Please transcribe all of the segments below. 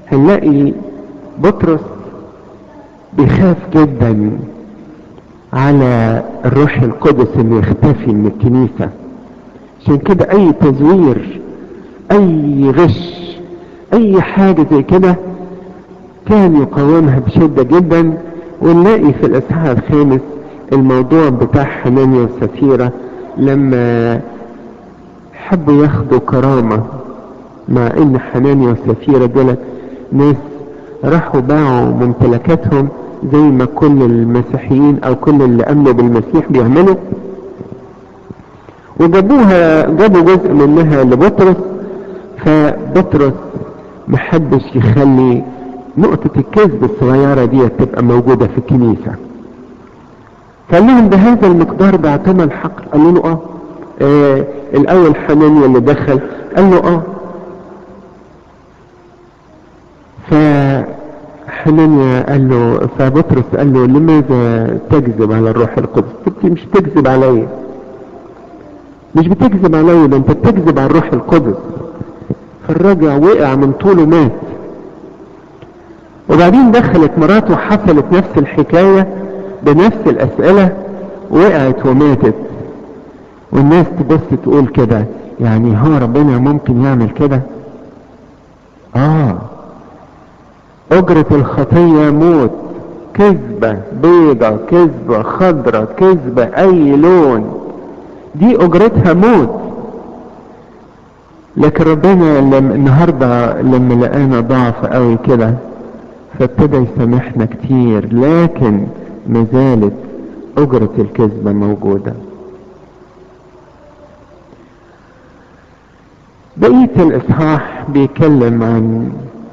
هنلاقي بطرس بيخاف جدا على الروح القدس اللي يختفي من الكنيسة عشان كده اي تزوير اي غش اي حاجة زي كده كان يقاومها بشدة جدا ونلاقي في الاصحاح الخامس الموضوع بتاع حنانيا وسفيرة لما حبوا ياخدوا كرامة مع ان حنانيا وسفيرة دول ناس راحوا باعوا ممتلكاتهم زي ما كل المسيحيين او كل اللي امنوا بالمسيح بيعملوا وجابوها جابوا جزء منها لبطرس فبطرس محدش يخلي نقطة الكذب الصغيرة دي تبقى موجودة في الكنيسة قال لهم بهذا المقدار بعتم الحق قالوا له اه, آه الاول حنانيا اللي دخل قال له اه فحنانيا قال له فبطرس قال له لماذا تكذب على الروح القدس انت مش تكذب عليا مش بتكذب عليا ده انت بتكذب على الروح القدس فالراجع وقع من طوله مات وبعدين دخلت مراته حصلت نفس الحكاية بنفس الأسئلة وقعت وماتت والناس تبص تقول كده يعني هو ربنا ممكن يعمل كده اه أجرة الخطية موت كذبة بيضة كذبة خضرة كذبة أي لون دي أجرتها موت لكن ربنا لما النهاردة لما لقانا ضعف قوي كده فابتدى يسامحنا كتير لكن ما زالت أجرة الكذبة موجودة بقية الإصحاح بيتكلم عن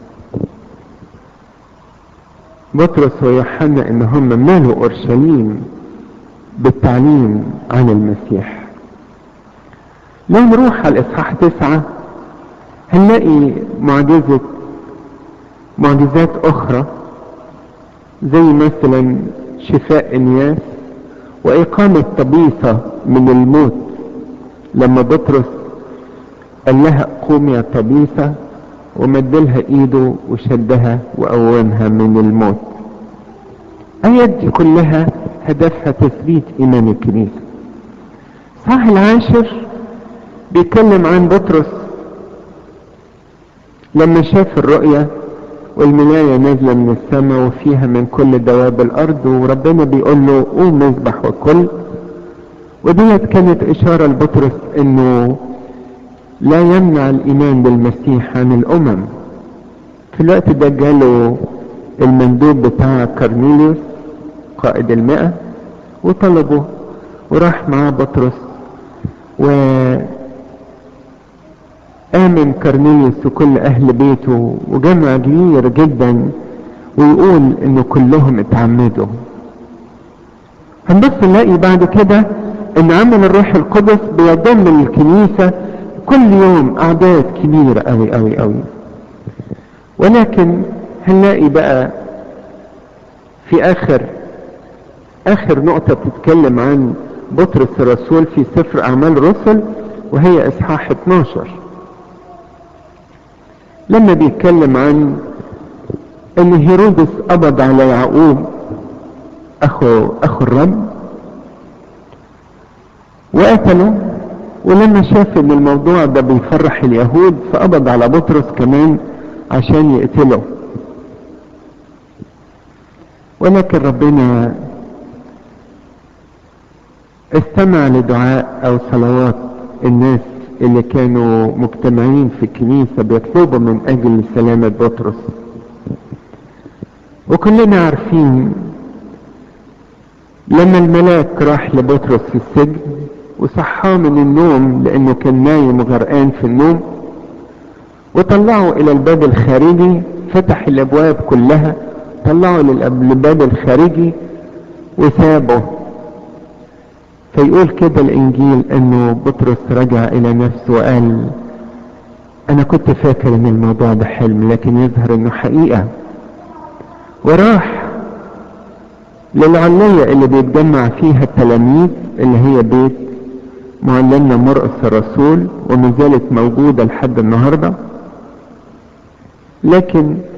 بطرس ويوحنا ان هم مالوا اورشليم بالتعليم عن المسيح لو نروح على الاصحاح تسعة هنلاقي معجزة معجزات اخرى زي مثلا شفاء انياس واقامة طبيسة من الموت لما بطرس قال لها قومي يا طبيسة ومدلها ايده وشدها وقومها من الموت ايات دي كلها هدفها تثبيت ايمان الكنيسة صح العاشر بيتكلم عن بطرس لما شاف الرؤية والملاية نازلة من السماء وفيها من كل دواب الارض وربنا بيقول له قوم اذبح وكل وديت كانت اشارة لبطرس انه لا يمنع الايمان بالمسيح عن الامم في الوقت ده جاله المندوب بتاع كارنيليوس قائد المئة وطلبه وراح معاه بطرس و آمن كارنيليوس وكل أهل بيته وجمع كبير جدا ويقول إنه كلهم اتعمدوا هنبص نلاقي بعد كده إن عمل الروح القدس بيضم الكنيسة كل يوم أعداد كبيرة أوي أوي أوي ولكن هنلاقي بقى في آخر آخر نقطة بتتكلم عن بطرس الرسول في سفر أعمال الرسل وهي إصحاح 12 لما بيتكلم عن ان هيرودس قبض على يعقوب اخو اخو الرب وقتله ولما شاف ان الموضوع ده بيفرح اليهود فقبض على بطرس كمان عشان يقتله ولكن ربنا استمع لدعاء او صلوات الناس اللي كانوا مجتمعين في الكنيسة بيطلبوا من اجل سلامة بطرس وكلنا عارفين لما الملاك راح لبطرس في السجن وصحاه من النوم لانه كان نايم غرقان في النوم وطلعه الى الباب الخارجي فتح الابواب كلها طلعه للباب الخارجي وسابه فيقول كده الانجيل انه بطرس رجع الى نفسه وقال انا كنت فاكر ان الموضوع ده حلم لكن يظهر انه حقيقة وراح للعلية اللي بيتجمع فيها التلاميذ اللي هي بيت معلمنا مرقس الرسول وما زالت موجودة لحد النهاردة لكن